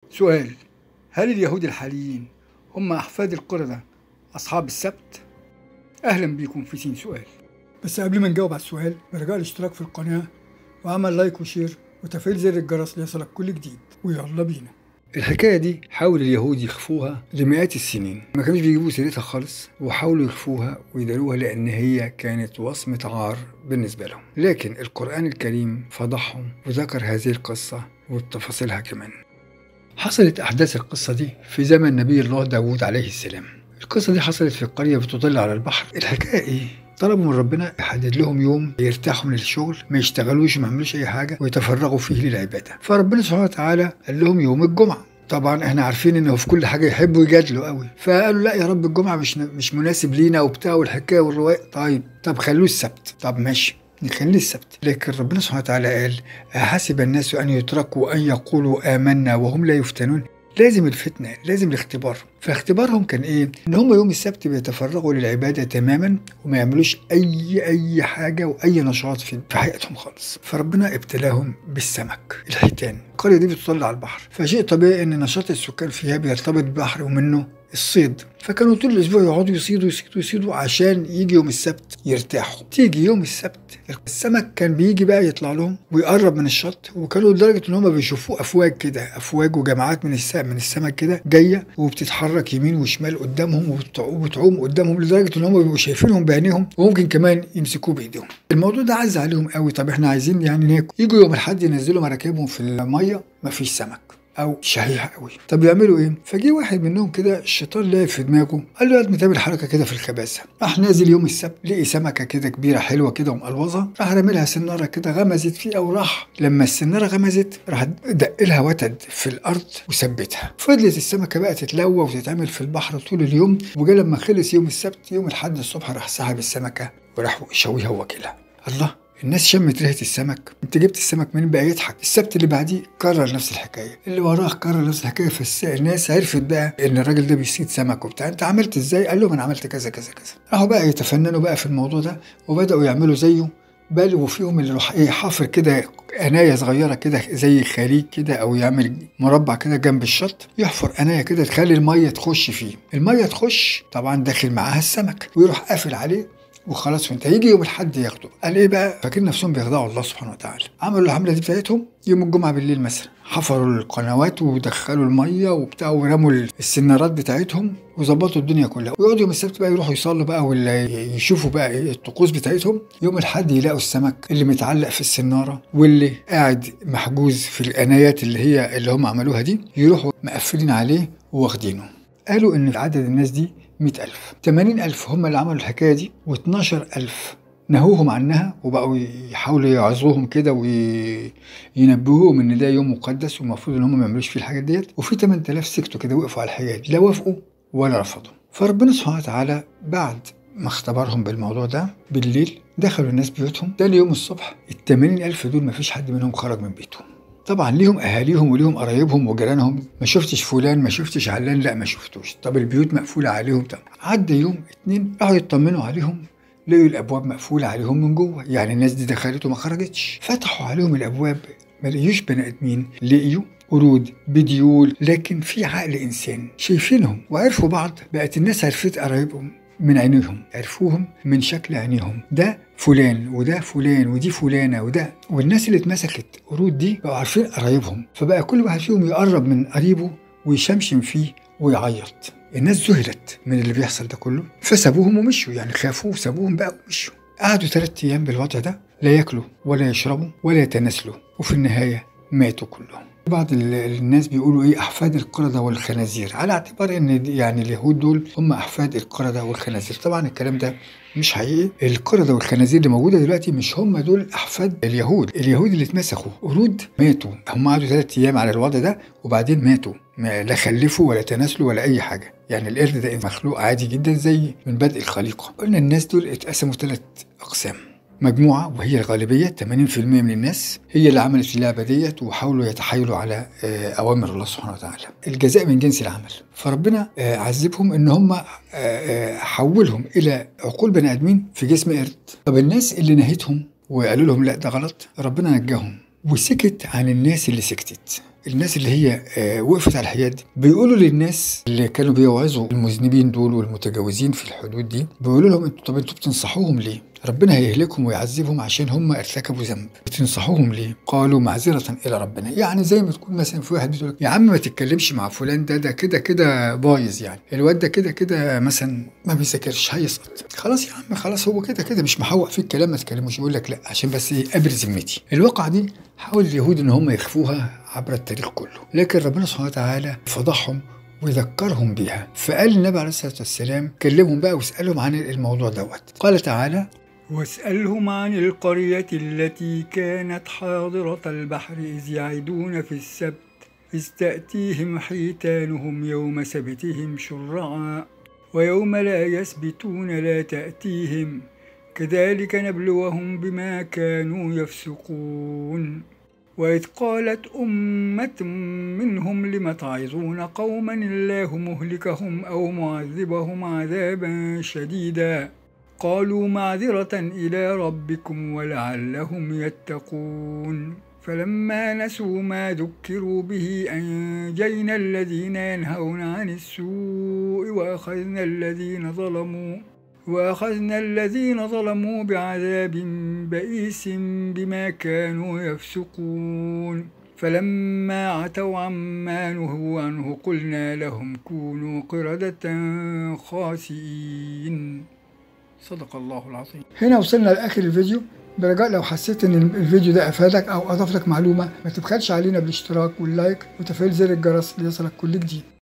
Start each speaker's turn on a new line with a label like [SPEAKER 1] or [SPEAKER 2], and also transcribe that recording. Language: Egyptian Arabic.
[SPEAKER 1] سؤال هل اليهود الحاليين هم أحفاد القردة أصحاب السبت؟ أهلا بيكم في سين سؤال بس قبل ما نجاوب على السؤال برجاء الاشتراك في القناة وعمل لايك وشير وتفعيل زر الجرس ليصلك كل جديد ويلا بينا الحكاية دي حاول اليهود يخفوها لمئات السنين ما كانوش بيجيبوا سيرتها خالص وحاولوا يخفوها ويداروها لأن هي كانت وصمة عار بالنسبة لهم لكن القرآن الكريم فضحهم وذكر هذه القصة وتفاصيلها كمان حصلت أحداث القصة دي في زمن نبي الله داود عليه السلام القصة دي حصلت في قرية بتطل على البحر الحكاية إيه؟ طلبوا من ربنا يحدد لهم يوم يرتاحوا من الشغل ما يشتغلوش ما يعملوش اي حاجه ويتفرغوا فيه للعباده فربنا سبحانه وتعالى قال لهم يوم الجمعه طبعا احنا عارفين انه في كل حاجه يحبوا يجادلوا قوي فقالوا لا يا رب الجمعه مش مش مناسب لينا وبتاع والحكايه والروايه طيب طب خلوه السبت طب ماشي نخليه السبت لكن ربنا سبحانه وتعالى قال أحسب الناس أن يتركوا أن يقولوا آمنا وهم لا يفتنون لازم الفتنة لازم الاختبار فاختبارهم كان ايه ان هم يوم السبت بيتفرغوا للعبادة تماما وما يعملوش اي اي حاجة واي نشاط في في حياتهم خالص فربنا ابتلاهم بالسمك الحيتان القرية دي بتطل على البحر فشيء طبيعي ان نشاط السكان فيها بيرتبط بالبحر ومنه الصيد فكانوا طول الاسبوع يقعدوا يصيدوا يصيدوا يصيدوا عشان يجي يوم السبت يرتاحوا تيجي يوم السبت السمك كان بيجي بقى يطلع لهم ويقرب من الشط وكانوا لدرجه ان هم بيشوفوه افواج كده افواج وجماعات من السمك من السمك كده جايه وبتتحرك يمين وشمال قدامهم وبتعوم قدامهم لدرجه ان هم بيبقوا شايفينهم بعينيهم وممكن كمان يمسكوه بايديهم الموضوع ده عز عليهم قوي طب احنا عايزين يعني ناكل يجوا يوم الاحد ينزلوا مراكبهم في الميه مفيش سمك او شهيحه قوي طب يعملوا ايه فجي واحد منهم كده الشيطان لعب في دماغه قال له قد ما تعمل حركه كده في الخباثه راح نازل يوم السبت لقي سمكه كده كبيره حلوه كده ومقلوظه راح رامي لها سناره كده غمزت فيه او راح لما السناره غمزت راح دق لها وتد في الارض وثبتها فضلت السمكه بقى تتلوى وتتعمل في البحر طول اليوم وجا لما خلص يوم السبت يوم الاحد الصبح راح سحب السمكه وراح شويها واكلها الله الناس شمت ريحه السمك انت جبت السمك منين بقى يضحك السبت اللي بعديه كرر نفس الحكايه اللي وراه كرر نفس الحكايه فالناس عرفت بقى ان الراجل ده بيصيد سمك وبتاع انت عملت ازاي قال لهم انا عملت كذا كذا كذا راحوا بقى يتفننوا بقى في الموضوع ده وبداوا يعملوا زيه بل وفيهم اللي راح ايه حافر كده قنايه صغيره كده زي خليج كده او يعمل مربع كده جنب الشط يحفر قنايه كده تخلي الميه تخش فيه الميه تخش طبعا داخل معاها السمك ويروح قافل عليه وخلاص وانت هيجي يوم الحد ياخده قال ايه بقى فاكرين نفسهم بيخدعوا الله سبحانه وتعالى عملوا العمله دي بتاعتهم يوم الجمعه بالليل مثلا حفروا القنوات ودخلوا الميه وبتاع ورموا السنارات بتاعتهم وظبطوا الدنيا كلها ويقعدوا يوم السبت بقى يروحوا يصلوا بقى ولا يشوفوا بقى ايه الطقوس بتاعتهم يوم الحد يلاقوا السمك اللي متعلق في السناره واللي قاعد محجوز في القنايات اللي هي اللي هم عملوها دي يروحوا مقفلين عليه واخدينه قالوا ان عدد الناس دي مئة ألف ثمانين ألف هم اللي عملوا الحكاية دي واتناشر ألف نهوهم عنها وبقوا يحاولوا يعظوهم كده وينبهوهم ان ده يوم مقدس والمفروض ان هم ما يعملوش فيه الحاجات ديت وفي 8000 سكتوا كده وقفوا على الحكايه دي لا وافقوا ولا رفضوا فربنا سبحانه وتعالى بعد ما اختبرهم بالموضوع ده بالليل دخلوا الناس بيوتهم تاني يوم الصبح ال 80 ألف دول ما فيش حد منهم خرج من بيته طبعا ليهم اهاليهم وليهم قرايبهم وجيرانهم ما شفتش فلان ما شفتش علان لا ما شفتوش طب البيوت مقفوله عليهم طب عدى يوم اتنين راحوا يطمنوا عليهم لقوا الابواب مقفوله عليهم من جوه يعني الناس دي دخلت وما خرجتش فتحوا عليهم الابواب ما لقيوش بني ادمين لقيوا قرود بديول لكن في عقل انسان شايفينهم وعرفوا بعض بقت الناس عرفت قرايبهم من عينيهم عرفوهم من شكل عينيهم ده فلان وده فلان ودي فلانه وده والناس اللي اتمسكت قرود دي بقوا عارفين قرايبهم فبقى كل واحد فيهم يقرب من قريبه ويشمشم فيه ويعيط الناس ذهلت من اللي بيحصل ده كله فسابوهم ومشوا يعني خافوا وسابوهم بقى ومشوا قعدوا ثلاثة أيام بالوضع ده لا ياكلوا ولا يشربوا ولا يتناسلوا وفي النهاية ماتوا كلهم بعض الناس بيقولوا ايه احفاد القرده والخنازير على اعتبار ان يعني اليهود دول هم احفاد القرده والخنازير طبعا الكلام ده مش حقيقي القرده والخنازير اللي موجوده دلوقتي مش هم دول احفاد اليهود اليهود اللي اتمسكوا قرود ماتوا هم قعدوا ثلاث ايام على الوضع ده وبعدين ماتوا لا خلفوا ولا تناسلوا ولا اي حاجه يعني القرد ده مخلوق عادي جدا زي من بدء الخليقه قلنا الناس دول اتقسموا ثلاث اقسام مجموعة وهي الغالبية 80% من الناس هي اللي عملت اللعبة ديت وحاولوا يتحايلوا على أوامر الله سبحانه وتعالى الجزاء من جنس العمل فربنا عذبهم إن هم حولهم إلى عقول بني آدمين في جسم قرد طب الناس اللي نهيتهم وقالوا لهم لا ده غلط ربنا نجاهم وسكت عن الناس اللي سكتت الناس اللي هي آه، وقفت على الحاجات دي بيقولوا للناس اللي كانوا بيوعظوا المذنبين دول والمتجاوزين في الحدود دي بيقولوا لهم انتوا طب انتوا بتنصحوهم ليه؟ ربنا هيهلكهم ويعذبهم عشان هم ارتكبوا ذنب بتنصحوهم ليه قالوا معذرة إلى ربنا يعني زي ما تكون مثلا في واحد بيقول لك، يا عم ما تتكلمش مع فلان ده ده كده كده بايظ يعني الواد ده كده كده مثلا ما بيذاكرش هيسقط خلاص يا عم خلاص هو كده كده مش محوق فيه الكلام ما تكلموش يقول لك لا عشان بس ايه ابرز ذمتي الواقعة دي حاول اليهود ان هم يخفوها عبر التاريخ كله لكن ربنا سبحانه وتعالى فضحهم وذكرهم بيها فقال النبي عليه الصلاة والسلام كلمهم بقى واسألهم عن الموضوع دوت قال تعالى واسألهم عن القرية التي كانت حاضرة البحر إذ يعدون في السبت إذ تأتيهم حيتانهم يوم سبتهم شرعا ويوم لا يسبتون لا تأتيهم كذلك نبلوهم بما كانوا يفسقون وإذ قالت أمة منهم لم تعظون قوما الله مهلكهم أو معذبهم عذابا شديدا قالوا معذرة إلى ربكم ولعلهم يتقون فلما نسوا ما ذكروا به أنجينا الذين ينهون عن السوء وأخذنا الذين ظلموا وأخذنا الذين ظلموا بعذاب بئيس بما كانوا يفسقون فلما عتوا عما نهوا عنه قلنا لهم كونوا قردة خاسئين صدق الله العظيم هنا وصلنا لاخر الفيديو برجاء لو حسيت ان الفيديو ده افادك او اضاف لك معلومه ما تبخلش علينا بالاشتراك واللايك وتفعيل زر الجرس ليصلك كل جديد